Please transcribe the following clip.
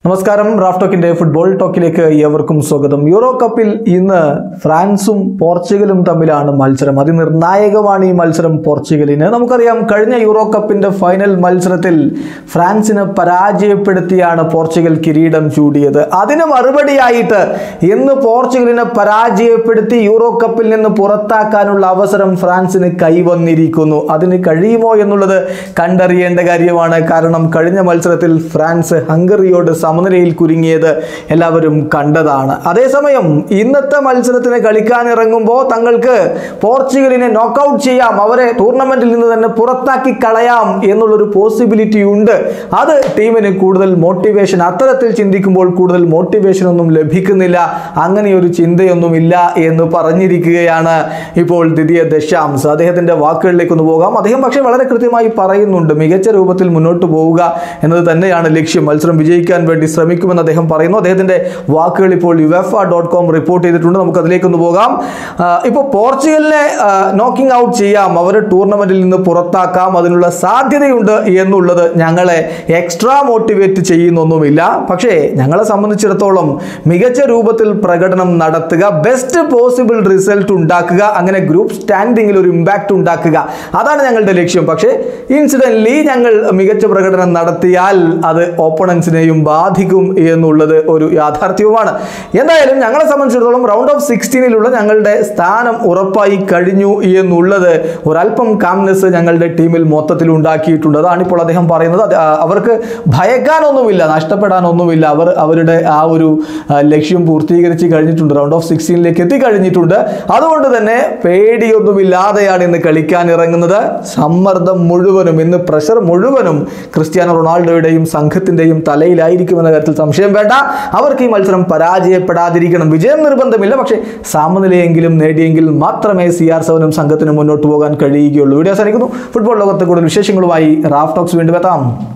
നമസ്കാരം Raf ടോക്കിന്റെ football ടോക്കിലേക്ക് ഏവർക്കും സ്വാഗതം യൂറോ കപ്പിൽ ഇന്ന് ഫ്രാൻസും പോർച്ചുഗലും തമ്മിലാണ് മത്സരം അതിനിർണായകമാണ് ഈ മത്സരം പോർച്ചുഗലിന് നമുക്കറിയാം കഴിഞ്ഞ യൂറോ കപ്പിന്റെ ഫൈനൽ മത്സരത്തിൽ ഫ്രാൻസിനെ പരാജയപ്പെടുത്തിയാണ് പോർച്ചുഗൽ കിരീടം ചൂടിയത് അതിന് മറുപടിയായിട്ട് ഇന്ന് പോർച്ചുഗലിനെ പരാജയപ്പെടുത്തി യൂറോ കപ്പിൽ നിന്ന് പുറത്താക്കാനുള്ള അവസരം ഫ്രാൻസിന് കൈവന്നിരിക്കുന്നു അതിന് കഴിയുമോ എന്നുള്ളത് കണ്ടറിയേണ്ട കാര്യമാണ് കാരണം കഴിഞ്ഞ മത്സരത്തിൽ ഫ്രാൻസ് ഹംഗറിയോട് സമനിലയിൽ കുരുങ്ങിയത് എല്ലാവരും കണ്ടതാണ് അതേസമയം ഇന്നത്തെ മത്സരത്തിന് കളിക്കാൻ ഇറങ്ങുമ്പോൾ തങ്ങൾക്ക് പോർച്ചുഗലിനെ നോക്കൗട്ട് ചെയ്യാം അവരെ ടൂർണമെന്റിൽ നിന്ന് തന്നെ പുറത്താക്കി കളയാം എന്നുള്ളൊരു പോസിബിലിറ്റി ഉണ്ട് അത് ടീമിന് കൂടുതൽ മോട്ടിവേഷൻ അത്തരത്തിൽ ചിന്തിക്കുമ്പോൾ കൂടുതൽ മോട്ടിവേഷൻ ഒന്നും ലഭിക്കുന്നില്ല അങ്ങനെ ഒരു ചിന്തയൊന്നുമില്ല എന്ന് പറഞ്ഞിരിക്കുകയാണ് ഇപ്പോൾ ദ്വിതീയ ദശാംസ് അദ്ദേഹത്തിന്റെ വാക്കുകളിലേക്ക് ഒന്ന് പോകാം അദ്ദേഹം പക്ഷേ വളരെ കൃത്യമായി പറയുന്നുണ്ട് മികച്ച രൂപത്തിൽ മുന്നോട്ട് പോവുക എന്നത് തന്നെയാണ് ലക്ഷ്യം മത്സരം വിജയിക്കാൻ വേണ്ടി ശ്രമിക്കുമെന്ന് അദ്ദേഹം പറയുന്നു അദ്ദേഹത്തിന്റെ വാക്കുകൾ ഇപ്പോൾ യുവഫ ഡോട്ട് കോം റിപ്പോർട്ട് ചെയ്തിട്ടുണ്ട് നമുക്ക് അതിലേക്കൊന്ന് പോകാം ആ, ഇപ്പോൾ പോർച്ചുഗലിനെ നോക്കിംഗ് ഔട്ട് ചെയ്യാം അവരെ ടൂർണമെന്റിൽ നിന്ന് പുറത്താക്കാം അതിനുള്ള സാധ്യതയുണ്ട് എന്നുള്ളത് ഞങ്ങളെ എക്സ്ട്രാ മോട്ടിവേറ്റ് ചെയ്യുന്നൊന്നുമില്ല പക്ഷേ ഞങ്ങളെ സംബന്ധിച്ചിടത്തോളം മികച്ച രൂപത്തിൽ പ്രകടനം നടത്തുക ബെസ്റ്റ് പോസിബിൾ റിസൾട്ട് ഉണ്ടാക്കുക അങ്ങനെ ഗ്രൂപ്പ് സ്റ്റാൻഡിങ്ങിൽ ഒരു ഇമ്പാക്റ്റ് ഉണ്ടാക്കുക അതാണ് ഞങ്ങളുടെ ലക്ഷ്യം പക്ഷേ ഇൻസിഡൻ്റലി ഞങ്ങൾ മികച്ച പ്രകടനം നടത്തിയാൽ അത് ഓപ്പണൻസിനെയും ബാധിക്കും എന്നുള്ളത് ഒരു യാഥാർത്ഥ്യവുമാണ് എന്തായാലും ഞങ്ങളെ സംബന്ധിച്ചിടത്തോളം റൗണ്ട് ഓഫ് സിക്സ്റ്റീനിലുള്ള ഞങ്ങളുടെ സ്ഥാനം ഉറപ്പായി കഴിഞ്ഞു എന്നുള്ളത് ഒരല്പം കാംനെസ് ഞങ്ങളുടെ ടീമിൽ മൊത്തത്തിൽ ഉണ്ടാക്കിയിട്ടുണ്ട് അതാണ് ഇപ്പോൾ അദ്ദേഹം പറയുന്നത് അത് ആ, അവർക്ക് ഭയക്കാനൊന്നുമില്ല നഷ്ടപ്പെടാനൊന്നുമില്ല അവർ അവരുടെ ആ ഒരു ആ, ലക്ഷ്യം പൂർത്തീകരിച്ച് കഴിഞ്ഞിട്ടുണ്ട് റൗണ്ട് ഓഫ് സിക്സ്റ്റീനിലേക്ക് എത്തിക്കഴിഞ്ഞിട്ടുണ്ട് അതുകൊണ്ട് തന്നെ പേടിയൊന്നുമില്ലാതെയാണ് ഇന്ന് കളിക്കാൻ ഇറങ്ങുന്നത് സമ്മർദ്ദം മുഴുവനും ഇന്ന് പ്രഷർ മുഴുവനും ക്രിസ്ത്യാനോ റൊണാൾഡോയുടെയും സംഘത്തിന്റെയും തലയിലായിരിക്കുമെന്ന കാര്യത്തിൽ സംശയം വേണ്ട അവർക്ക് ഈ മത്സരം പരാജയപ്പെടാതിരിക്കണം വിജയം നിർബന്ധമില്ല പക്ഷേ സമനിലയെങ്കിലും നേടിയെങ്കിൽ മാത്രമേ സി ആർ സെവനും സംഘത്തിനും മുന്നോട്ട് പോകാൻ കഴിയുകയുള്ളൂ വീഡിയോ അവസാനിക്കുന്നു ഫുട്ബോൾ ലോകത്തെ കൂടുതൽ വിശേഷങ്ങളുമായി റാഫ് ടോക്സ് വീണ്ടും എത്താം